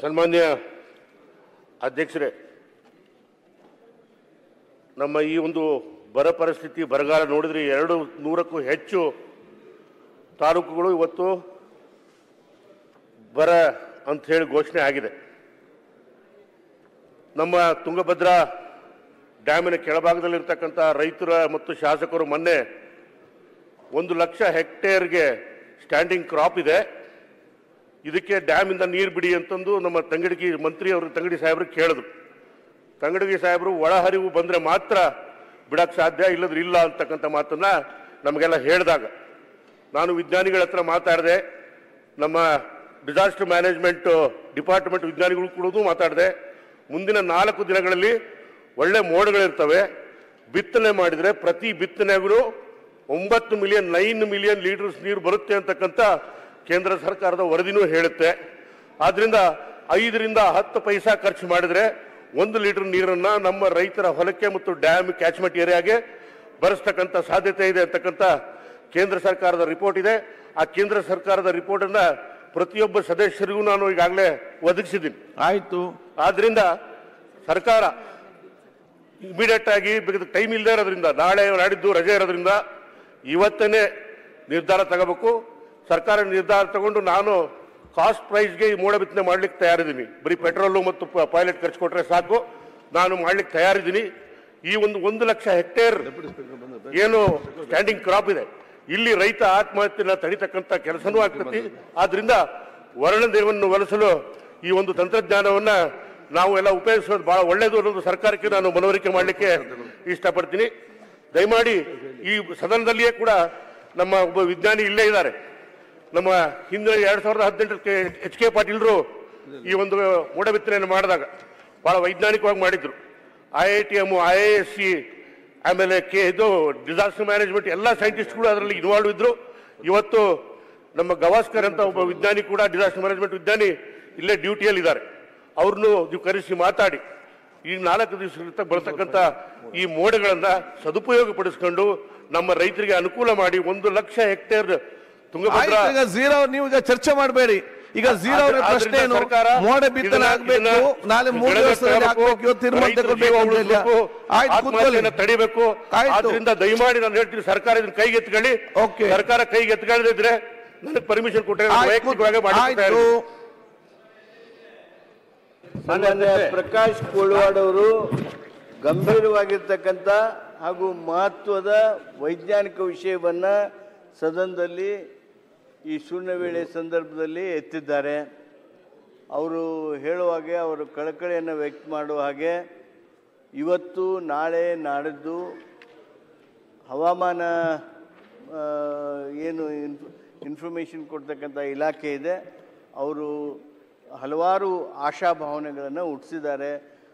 ಸನ್ಮಾನ್ಯ ಅಧ್ಯಕ್ಷರೇ ನಮ್ಮ ಈ ಒಂದು ಬರ ಪರಿಸ್ಥಿತಿ ಬರಗಾಲ ನೋಡಿದ್ರೆ ಎರಡು ನೂರಕ್ಕೂ ಹೆಚ್ಚು ತಾಲೂಕುಗಳು ಇವತ್ತು ಬರ ಅಂತ ಹೇಳಿ ಘೋಷಣೆ ಆಗಿದೆ ನಮ್ಮ ತುಂಗಭದ್ರಾ ಡ್ಯಾಮಿನ ಕೆಳಭಾಗದಲ್ಲಿರ್ತಕ್ಕಂಥ ರೈತರ ಮತ್ತು ಶಾಸಕರು ಮೊನ್ನೆ ಒಂದು ಲಕ್ಷ ಹೆಕ್ಟೇರ್ಗೆ ಸ್ಟ್ಯಾಂಡಿಂಗ್ ಕ್ರಾಪ್ ಇದೆ ಇದಕ್ಕೆ ಡ್ಯಾಮಿಂದ ನೀರು ಬಿಡಿ ಅಂತಂದು ನಮ್ಮ ತಂಗಡಿಗೆ ಮಂತ್ರಿ ಅವರು ತಂಗಡಿ ಸಾಹೇಬ್ರಿಗೆ ಕೇಳಿದ್ರು ತಂಗಡಿಗೆ ಸಾಹೇಬರು ಒಳಹರಿವು ಬಂದರೆ ಮಾತ್ರ ಬಿಡಕ್ಕೆ ಸಾಧ್ಯ ಇಲ್ಲದ್ರೆ ಇಲ್ಲ ಅಂತಕ್ಕಂಥ ಮಾತನ್ನ ನಮಗೆಲ್ಲ ಹೇಳಿದಾಗ ನಾನು ವಿಜ್ಞಾನಿಗಳ ಹತ್ರ ಮಾತಾಡಿದೆ ನಮ್ಮ ಡಿಸಾಸ್ಟರ್ ಮ್ಯಾನೇಜ್ಮೆಂಟ್ ಡಿಪಾರ್ಟ್ಮೆಂಟ್ ವಿಜ್ಞಾನಿಗಳು ಕೂಡ ಮಾತಾಡಿದೆ ಮುಂದಿನ ನಾಲ್ಕು ದಿನಗಳಲ್ಲಿ ಒಳ್ಳೆ ಮೋಡಗಳಿರ್ತವೆ ಬಿತ್ತನೆ ಮಾಡಿದರೆ ಪ್ರತಿ ಬಿತ್ತನೆಗೂ ಒಂಬತ್ತು ಮಿಲಿಯನ್ ನೈನ್ ಮಿಲಿಯನ್ ಲೀಟರ್ಸ್ ನೀರು ಬರುತ್ತೆ ಅಂತಕ್ಕಂಥ ಕೇಂದ್ರ ಸರ್ಕಾರದ ವರದಿನೂ ಹೇಳುತ್ತೆ ಆದ್ರಿಂದ ಐದರಿಂದ ಹತ್ತು ಪೈಸಾ ಖರ್ಚು ಮಾಡಿದರೆ ಒಂದು ಲೀಟರ್ ನೀರನ್ನ ನಮ್ಮ ರೈತರ ಹೊಲಕ್ಕೆ ಮತ್ತು ಡ್ಯಾಮ್ ಕ್ಯಾಚ್ಮೆಂಟ್ ಏರಿಯಾಗೆ ಬರೆಸ್ತಕ್ಕಂಥ ಸಾಧ್ಯತೆ ಇದೆ ಅಂತಕ್ಕಂಥ ಕೇಂದ್ರ ಸರ್ಕಾರದ ರಿಪೋರ್ಟ್ ಇದೆ ಆ ಕೇಂದ್ರ ಸರ್ಕಾರದ ರಿಪೋರ್ಟನ್ನ ಪ್ರತಿಯೊಬ್ಬ ಸದಸ್ಯರಿಗೂ ನಾನು ಈಗಾಗಲೇ ಒದಗಿಸಿದ್ದೀನಿ ಆಯ್ತು ಆದ್ರಿಂದ ಸರ್ಕಾರ ಇಮಿಡಿಯೇಟ್ ಆಗಿ ಟೈಮ್ ಇಲ್ಲದೆ ಇರೋದ್ರಿಂದ ನಾಳೆ ನಾಡಿದ್ದು ರಜೆ ಇರೋದ್ರಿಂದ ಇವತ್ತನೇ ನಿರ್ಧಾರ ತಗೋಬೇಕು ಸರ್ಕಾರ ನಿರ್ಧಾರ ತಗೊಂಡು ನಾನು ಕಾಸ್ಟ್ ಪ್ರೈಸ್ಗೆ ಈ ಮೋಡ ಬಿತ್ತನೆ ಮಾಡ್ಲಿಕ್ಕೆ ತಯಾರಿದ್ದೀನಿ ಬರೀ ಪೆಟ್ರೋಲು ಮತ್ತು ಪೈಲಟ್ ಖರ್ಚು ಕೊಟ್ರೆ ಸಾಕು ನಾನು ಮಾಡ್ಲಿಕ್ಕೆ ತಯಾರಿದ್ದೀನಿ ಈ ಒಂದು ಒಂದು ಲಕ್ಷ ಹೆಕ್ಟೇರ್ ಏನು ಸ್ಟ್ಯಾಂಡಿಂಗ್ ಕ್ರಾಪ್ ಇದೆ ಇಲ್ಲಿ ರೈತ ಆತ್ಮಹತ್ಯೆನ ತಡಿತಕ್ಕಂಥ ಕೆಲಸನೂ ಆಗ್ತತಿ ಆದ್ರಿಂದ ವರ್ಣದೇವನ್ನು ಒಲಿಸಲು ಈ ಒಂದು ತಂತ್ರಜ್ಞಾನವನ್ನ ನಾವು ಎಲ್ಲ ಉಪಯೋಗಿಸೋದು ಬಹಳ ಒಳ್ಳೆಯದು ಅನ್ನೋದು ಸರ್ಕಾರಕ್ಕೆ ನಾನು ಮನವರಿಕೆ ಮಾಡಲಿಕ್ಕೆ ಇಷ್ಟಪಡ್ತೀನಿ ದಯಮಾಡಿ ಈ ಸದನದಲ್ಲಿಯೇ ಕೂಡ ನಮ್ಮ ಒಬ್ಬ ವಿಜ್ಞಾನಿ ಇಲ್ಲೇ ಇದ್ದಾರೆ ನಮ್ಮ ಹಿಂದಿನ ಎರಡ್ ಸಾವಿರದ ಹದಿನೆಂಟಕ್ಕೆ ಎಚ್ ಕೆ ಪಾಟೀಲ್ರು ಈ ಒಂದು ಮೋಡ ಬಿತ್ತನೆಯನ್ನು ಮಾಡಿದಾಗ ಬಹಳ ವೈಜ್ಞಾನಿಕವಾಗಿ ಮಾಡಿದ್ರು I I T M I A S C ಆಮೇಲೆ ಕೆ ಇದು ಡಿಸಾಸ್ಟರ್ ಮ್ಯಾನೇಜ್ಮೆಂಟ್ ಎಲ್ಲ ಸೈಂಟಿಸ್ಟ್ಗಳು ಅದರಲ್ಲಿ ಇನ್ವಾಲ್ವ್ ಇದ್ರು ಇವತ್ತು ನಮ್ಮ ಗವಾಸ್ಕರ್ ಅಂತ ಒಬ್ಬ ವಿಜ್ಞಾನಿ ಕೂಡ ಡಿಸಾಸ್ಟರ್ ಮ್ಯಾನೇಜ್ಮೆಂಟ್ ವಿಜ್ಞಾನಿ ಇಲ್ಲೇ ಡ್ಯೂಟಿಯಲ್ಲಿ ಇದ್ದಾರೆ ಅವ್ರನ್ನು ನೀವು ಕರೆಸಿ ಮಾತಾಡಿ ಈ ನಾಲ್ಕು ದಿವಸಗಳಿಂದ ಬರ್ತಕ್ಕಂಥ ಈ ಮೋಡಗಳನ್ನ ಸದುಪಯೋಗ ಪಡಿಸ್ಕೊಂಡು ನಮ್ಮ ರೈತರಿಗೆ ಅನುಕೂಲ ಮಾಡಿ ಒಂದು ಲಕ್ಷ ಹೆಕ್ಟೇರ್ ತುಂಗಭದ್ರಾ ಆಯ್ತು, ಈಗ ಝೀರೋ ನೀವು ಈಗ ಚರ್ಚೆ ಮಾಡಬೇಡಿ ಈಗ ಝೀರೋ ಅವರ ಆದ್ರಿಂದ ಪ್ರಶ್ನೆ ಏನು ಸರ್ಕಾರ ಮೋಡ ಬಿತ್ತನೆ ಇದನ್ನ- ಆಗ್ಬೇಕು ಇದನ್ನ ನಾಳೆ ಮೂರು ಬೆಳೆದ ದಿವಸದಲ್ಲಿ ತರಬೇಕು, ಆಗ್ಬೇಕು ಇವತ್ತು ತೀರ್ಮಾನ ರೈತರ ತಗೊಳ್ಬೇಕು ಜೀವ ಅಂತ ಇಲ್ಲ. ಉಳಿಸ್ಬೇಕು, ಆಯ್ತು ಕೂತ್ಕೊಳ್ಳಿ ಆತ್ಮಹತ್ಯೆಯನ್ನ ತಡಿಬೇಕು ಆಯ್ತು. ಆದ್ರಿಂದ ದಯಮಾಡಿ ನಾನು ಹೇಳ್ತೀನಿ ಸರ್ಕಾರ ಇದನ್ನ ಕೈಗೆ ಎತ್ಕೊಳ್ಳಿ Okay. ಸರ್ಕಾರ ಕೈಗೆ ಎತ್ಕೊಳ್ಳದಿದ್ರೆ ನನಗೆ ಪರ್ಮಿಷನ್ ಕೊಟ್ಟರೆ ನಾನು ಆಯ್ತು, ವೈಯಕ್ತಿಕವಾಗಿ ಮಾಡಿ ಆಯ್ತು ಸನ್ಮಾನ್ಯ ಪ್ರಕಾಶ್ ಕೋಳ್ವಾಡ್ ಅವರು ಗಂಭೀರವಾಗಿರ್ತಕ್ಕಂಥ ಹಾಗೂ ಮಹತ್ವದ ವೈಜ್ಞಾನಿಕ ವಿಷಯವನ್ನ ಸದನದಲ್ಲಿ ಈ ಶೂನ್ಯ ವೇಳೆ ಸಂದರ್ಭದಲ್ಲಿ ಎತ್ತಿದ್ದಾರೆ ಅವರು ಹೇಳುವಾಗೆ ಅವರು ಕಳಕಳಿಯನ್ನು ವ್ಯಕ್ತ ಮಾಡುವ ಹಾಗೆ ಇವತ್ತು ನಾಳೆ ನಾಡಿದ್ದು ಹವಾಮಾನ ಆ, ಏನು ಇನ್ಫ್ ಇನ್ಫಾರ್ಮೇಷನ್ ಕೊಡ್ತಕ್ಕಂಥ ಇಲಾಖೆ ಇದೆ ಅವರು ಹಲವಾರು ಆಶಾಭಾವನೆಗಳನ್ನು ಹುಟ್ಟಿಸಿದ್ದಾರೆ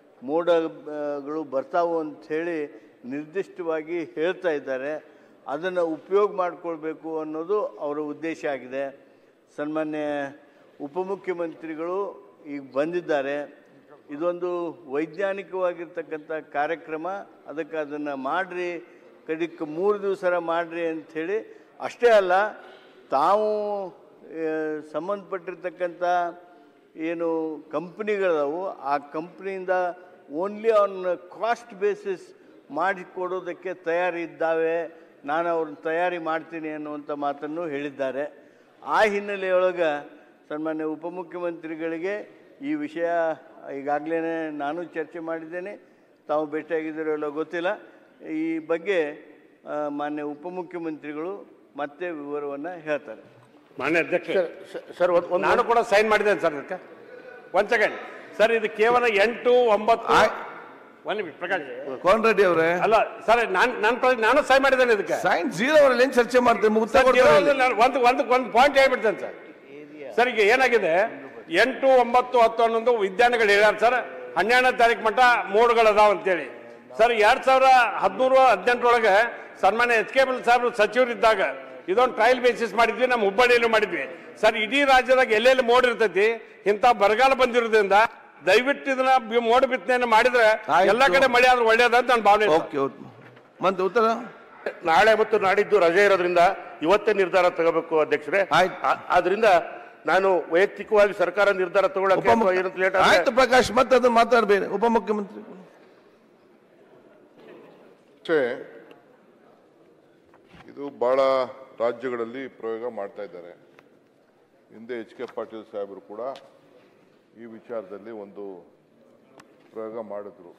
ಮೋಡಗಳು ಬರ್ತಾವು ಅಂಥೇಳಿ ನಿರ್ದಿಷ್ಟವಾಗಿ ಹೇಳ್ತಾ ಇದ್ದಾರೆ ಅದನ್ನು ಉಪಯೋಗ ಮಾಡಿಕೊಳ್ಬೇಕು ಅನ್ನೋದು ಅವರ ಉದ್ದೇಶ ಆಗಿದೆ ಸನ್ಮಾನ್ಯ ಉಪಮುಖ್ಯಮಂತ್ರಿಗಳು ಈಗ ಬಂದಿದ್ದಾರೆ ಇದೊಂದು ವೈಜ್ಞಾನಿಕವಾಗಿರ್ತಕ್ಕಂಥ ಕಾರ್ಯಕ್ರಮ ಅದಕ್ಕೆ ಅದನ್ನು ಮಾಡ್ರಿ ಕಡಿಕ್ ಮೂರು ದಿವಸ ಮಾಡ್ರಿ ಅಂಥೇಳಿ ಅಷ್ಟೇ ಅಲ್ಲ ತಾವು ಆ, ಸಂಬಂಧಪಟ್ಟಿರ್ತಕ್ಕಂಥ ಏನು ಕಂಪ್ನಿಗಳವು ಆ ಕಂಪ್ನಿಯಿಂದ ಓನ್ಲಿ ಆನ್ ಕಾಸ್ಟ್ ಬೇಸಿಸ್ ಮಾಡಿಕೊಡೋದಕ್ಕೆ ತಯಾರಿದ್ದಾವೆ ನಾನು ಅವ್ರನ್ನ ತಯಾರಿ ಮಾಡ್ತೀನಿ ಅನ್ನುವಂಥ ಮಾತನ್ನು ಹೇಳಿದ್ದಾರೆ ಆ ಹಿನ್ನೆಲೆಯೊಳಗೆ ಸನ್ಮಾನ್ಯ ಉಪಮುಖ್ಯಮಂತ್ರಿಗಳಿಗೆ ಈ ವಿಷಯ ಈಗಾಗಲೇ ನಾನು ಚರ್ಚೆ ಮಾಡಿದ್ದೇನೆ ತಾವು ಭೇಟಿಯಾಗಿದ್ದೀರೋ ಇಲ್ಲೋ ಗೊತ್ತಿಲ್ಲ ಈ ಬಗ್ಗೆ ಆ, ಮಾನ್ಯ ಉಪಮುಖ್ಯಮಂತ್ರಿಗಳು ಮತ್ತೆ ವಿವರವನ್ನು ಹೇಳ್ತಾರೆ ಮಾನ್ಯ ಅಧ್ಯಕ್ಷ ಸರ್ ಒಂದ್- ಒಂದು ನಾನು ಕೂಡ ಸೈನ್ ಮಾಡಿದ್ದೇನೆ ಸರ್ ಅದಕ್ಕೆ ಒಂದ್ ಸೆಕೆಂಡ್ ಸರ್ ಇದು ಕೇವಲ ಎಂಟು ಒಂಬತ್ತು ಆಯ್- ಒಂದ್ ನಿಮಿಷ ಪ್ರಕಾಶ್ ಕೋನ್ ರೆಡ್ಡಿ ಅವರೇ ಅಲ್ಲ ಸರ್ ನಾನು ನಾನು ನಾನು ಸೈನ್ ಮಾಡಿದ್ದೇನೆ ಇದಕ್ಕೆ ಸೈನ್ ಜೀರೋ ಅವರಲ್ಲಿ ಏನ್ ಚರ್ಚೆ ಮಾಡ್ತೀವಿ ಮುಕ್ತ ಸರ್ ಕೊಡ್ತಾರೆ ಕೇವಲ ನಾನು ಒಂದು ಒಂದು ಒಂದು ಪಾಯಿಂಟ್ ಹೇಳ್ಬಿಡ್ತೇನೆ ಸರ್ ಸರ್ ಈಗ ಏನಾಗಿದೆ ಎಂಟು ಒಂಬತ್ತು ಹತ್ತು ಹನ್ನೊಂದು ವಿಜ್ಞಾನಿಗಳು ಹೇಳ್ಯಾರ ಸರ್ ಹನ್ನೆರಡನೇ ತಾರೀಕು ಮಟ್ಟ ಮೋಡ್ಗಳು ಅದಾವ ಅಂತೇಳಿ ಸರ್ ಎರಡ್ ಸಾವಿರ ಹದಿಮೂರು ಹದಿನೆಂಟರೊಳಗೆ ಸನ್ಮಾನ್ಯ ಎಚ್ ಕೆ ಸಾಹೇಬ್ ಸಚಿವರಿದ್ದಾಗ ಇದೊಂದು ಟ್ರಯಲ್ ಬೇಸಿಸ್ ಮಾಡಿದ್ವಿ ನಮ್ಮ ಹುಬ್ಬಳ್ಳಿಯಲ್ಲೂ ಮಾಡಿದ್ವಿ ಸರ್ ಇಡೀ ರಾಜ್ಯದಾಗ ಎಲ್ಲೆಲ್ಲಿ ಮೋಡ್ ಇರ್ತೈತಿ ಇಂಥ ಬರಗಾಲ ಬಂದಿರೋದ್ರಿಂದ ದಯವಿಟ್ಟು ಇದನ್ನ ಬಿ- ಮೋಡ ಬಿತ್ತನೆಯನ್ನು ಮಾಡಿದ್ರೆ ಆಯ್ತು. ಎಲ್ಲ ಕಡೆ ಮಳೆ ಆದ್ರೆ ಒಳ್ಳೇದಂತ ನನ್ನ ಭಾವನೆ ಇದೆ. ಓಕೆ ಮತ್ತೆ ಉತ್ತರ ನಾಳೆ ಮತ್ತು ನಾಡಿದ್ದು ರಜೆ ಇರೋದ್ರಿಂದ ಇವತ್ತೇ ನಿರ್ಧಾರ ತಗೋಬೇಕು ಅಧ್ಯಕ್ಷರೇ ಆಯ್ತು. ಆ- ಆದ್ರಿಂದ ನಾನು ವೈಯಕ್ತಿಕವಾಗಿ ಸರ್ಕಾರ ನಿರ್ಧಾರ ತಗೊಳ್ಳಕ್ಕೆ ಅಥವಾ ಉಪಮುಖ್ಯ ಏನಂತ ಲೇಟ್ ಆಯ್ತು ಪ್ರಕಾಶ್ ಮತ್ತೆ ಅದನ್ನ ಮಾತಾಡ್ಬೇಡಿ ಉಪಮುಖ್ಯಮಂತ್ರಿ ಚೆ ಇದು ಬಹಳ ರಾಜ್ಯಗಳಲ್ಲಿ ಪ್ರಯೋಗ ಮಾಡ್ತಾ ಇದ್ದಾರೆ ಹಿಂದೆ ಎಚ್ ಕೆ ಪಾಟೀಲ್ ಸಾಹೇಬರು ಕೂಡ ಈ ವಿಚಾರದಲ್ಲಿ ಒಂದು ಪ್ರಯೋಗ ಮಾಡಿದ್ರು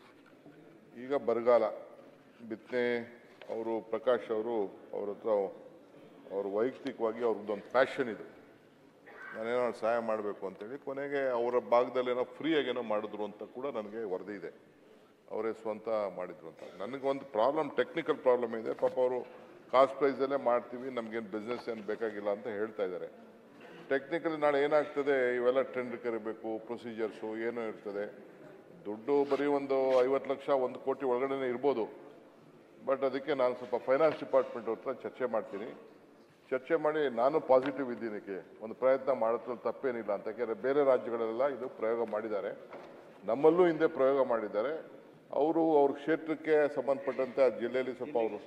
ಈಗ ಬರಗಾಲ ಬಿತ್ತನೆ ಅವರು ಪ್ರಕಾಶ್ ಅವರು ಅವ್ರ ಹತ್ರ ಅವರು ವೈಯಕ್ತಿಕವಾಗಿ ಅವ್ರದ್ದೊಂದು ಪ್ಯಾಷನ್ ಇದೆ ನಾನೇನೋ ಸಹಾಯ ಮಾಡಬೇಕು ಅಂತೇಳಿ ಕೊನೆಗೆ ಅವರ ಭಾಗದಲ್ಲಿ ಏನೋ ಫ್ರೀಯಾಗಿ ಏನೋ ಮಾಡಿದ್ರು ಅಂತ ಕೂಡ ನನಗೆ ವರದಿ ಇದೆ ಅವರೇ ಸ್ವಂತ ಮಾಡಿದ್ರು ಅಂತ ನನಗೊಂದು ಪ್ರಾಬ್ಲಮ್ ಟೆಕ್ನಿಕಲ್ ಪ್ರಾಬ್ಲಮ್ ಇದೆ ಪಾಪ ಅವರು ಕಾಸ್ಟ್ ಪ್ರೈಸಲ್ಲೇ ಮಾಡ್ತೀವಿ ನಮಗೇನು ಬಿಸ್ನೆಸ್ ಏನು ಬೇಕಾಗಿಲ್ಲ ಅಂತ ಹೇಳ್ತಾ ಇದ್ದಾರೆ ಟೆಕ್ನಿಕಲಿ ನಾಳೆ ಏನಾಗ್ತದೆ ಇವೆಲ್ಲ ಟೆಂಡರ್ ಕರಿಬೇಕು ಪ್ರೊಸೀಜರ್ಸು ಏನೋ ಇರ್ತದೆ ದುಡ್ಡು ಬರೀ ಒಂದು ಐವತ್ತು ಲಕ್ಷ ಒಂದು ಕೋಟಿ ಒಳಗಡೆನೇ ಇರ್ಬೋದು ಬಟ್ ಅದಕ್ಕೆ ನಾನು ಸ್ವಲ್ಪ ಫೈನಾನ್ಸ್ ಡಿಪಾರ್ಟ್ಮೆಂಟ್ ಹತ್ರ ಚರ್ಚೆ ಮಾಡ್ತೀನಿ ಚರ್ಚೆ ಮಾಡಿ ನಾನು ಪಾಸಿಟಿವ್ ಇದ್ದೀನಕ್ಕೆ ಒಂದು ಪ್ರಯತ್ನ ಮಾಡೋದ್ರಲ್ಲಿ ತಪ್ಪೇನಿಲ್ಲ ಅಂತ ಯಾಕೆಂದರೆ ಬೇರೆ ರಾಜ್ಯಗಳೆಲ್ಲ ಇದು ಪ್ರಯೋಗ ಮಾಡಿದ್ದಾರೆ ನಮ್ಮಲ್ಲೂ ಹಿಂದೆ ಪ್ರಯೋಗ ಮಾಡಿದ್ದಾರೆ ಅವರು ಅವ್ರ ಕ್ಷೇತ್ರಕ್ಕೆ ಸಂಬಂಧಪಟ್ಟಂತೆ ಆ ಜಿಲ್ಲೆಯಲ್ಲಿ ಸ್ವಲ್ಪ ಅವರು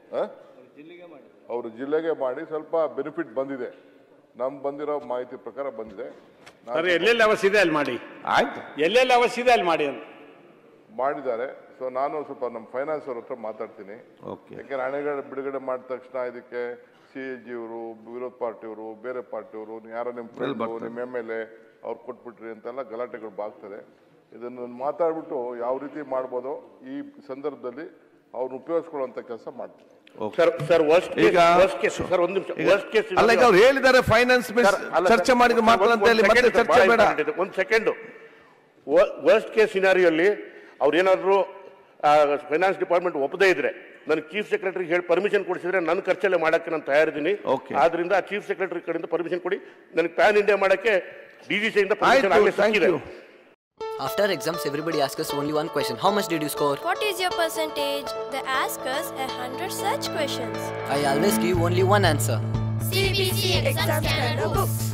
ಅವರು ಜಿಲ್ಲೆಗೆ ಮಾಡಿ ಸ್ವಲ್ಪ ಬೆನಿಫಿಟ್ ಬಂದಿದೆ ನಮ್ಗೆ ಬಂದಿರೋ ಮಾಹಿತಿ ಪ್ರಕಾರ ಬಂದಿದೆ ನಾನು ಸರ್ ಎಲ್ಲೆಲ್ಲಿ ಅವಶ್ಯ ಇದೆ ಅಲ್ಲಿ ಮಾಡಿ ಆಯ್ತು ಎಲ್ಲೆಲ್ಲಿ ಅವಶ್ಯ ಇದೆ ಅಲ್ಲಿ ಮಾಡಿ ಅಂತ ಮಾಡಿದ್ದಾರೆ ಸೊ ನಾನು ಸ್ವಲ್ಪ ನಮ್ಮ ಫೈನಾನ್ಸ್ ಅವ್ರ ಹತ್ರ ಮಾತಾಡ್ತೀನಿ ಓಕೆ ಯಾಕೆಂದ್ರೆ ಹಣಗಳ ಬಿಡುಗಡೆ ಮಾಡಿದ ತಕ್ಷಣ ಇದಕ್ಕೆ ಸಿ ಎ ಜಿ ಅವರು ವಿರೋಧ ಪಾರ್ಟಿಯವರು ಬೇರೆ ಪಾರ್ಟಿಯವರು ಯಾರೋ ನಿಮ್ಮ ಫ್ರೆಂಡ್ ನಿಮ್ಮ ಎಮ್ ಎಲ್ ಎ ಅವ್ರು ಕೊಟ್ಬಿಟ್ರಿ ಅಂತೆಲ್ಲ ಗಲಾಟೆಗಳು ಬಾಗ್ತದೆ ಇದನ್ನು ಮಾತಾಡ್ಬಿಟ್ಟು ಯಾವ ರೀತಿ ಮಾಡ್ಬೋದೋ ಈ ಸಂದರ್ಭದಲ್ಲಿ ಅವ್ರನ್ನ ಉಪಯೋಗಿಸ್ಕೊಳ್ಳುವಂತ ಕೆಲಸ ಮಾಡ್ತೀನಿ ಸರ್ ಸರ್ ವರ್ಸ್ಟ್ ಈಗ ವರ್ಸ್ಟ್ ಕೇಸ್ ಸರ್ ಒಂದು ನಿಮಿಷ ವರ್ಸ್ಟ್ ಕೇಸ್ ಅಲ್ಲ ಈಗ ಅವ್ರು ಹೇಳಿದ್ದಾರೆ ಫೈನಾನ್ಸ್ ಚರ್ಚೆ ಮಾಡಿದ್ರೆ ಮಾತಾಡ ಅಂತ ಹೇಳಿ ಮತ್ತೆ ಚರ್ಚೆ ಬೇಡ ಒಂದು ಸೆಕೆಂಡ್ ವರ್ಸ್ಟ್ ಕೇಸ್ ಸಿನಾರಿಯಲ್ಲಿ ಅವ್ರು ಏನಾದ್ರು ಫೈನಾನ್ಸ್ ಡಿಪಾರ್ಟ್ಮೆಂಟ್ ಒಪ್ಪದೇ ಇದ್ರೆ ನನಗೆ ಚೀಫ್ ಸೆಕ್ರೆಟರಿ ಹೇಳಿ ಪರ್ಮಿಷನ್ ಕೊಡಿಸಿದ್ರೆ ನನ್ನ ಖರ್ಚಲ್ಲೇ ಮಾಡಕ್ಕೆ ನಾನು ತಯಾರಿದ್ದೀನಿ Okay. ಆದ್ರಿಂದ ಚೀಫ್ ಸೆಕ್ರೆಟರಿ ಕಡೆಯಿಂದ ಪರ್ಮಿಷನ್ ಕೊಡಿ ನನಗೆ ಪ್ಯಾನ್ ಇಂಡಿಯಾ ಮಾಡಕ್ಕೆ ಡಿ ಸಿ ಇಂದ ಪರ್ಮಿಷನ್ ಆಯ್ತು ಆಗಲೇ ಥ್ಯಾಂಕ್ ಸಿಕ್ಕಿದೆ you After exams, everybody asks us only one question How much did you score? What is your percentage? They ask us a hundred such questions. I always give only one answer. CBC exam scanner books.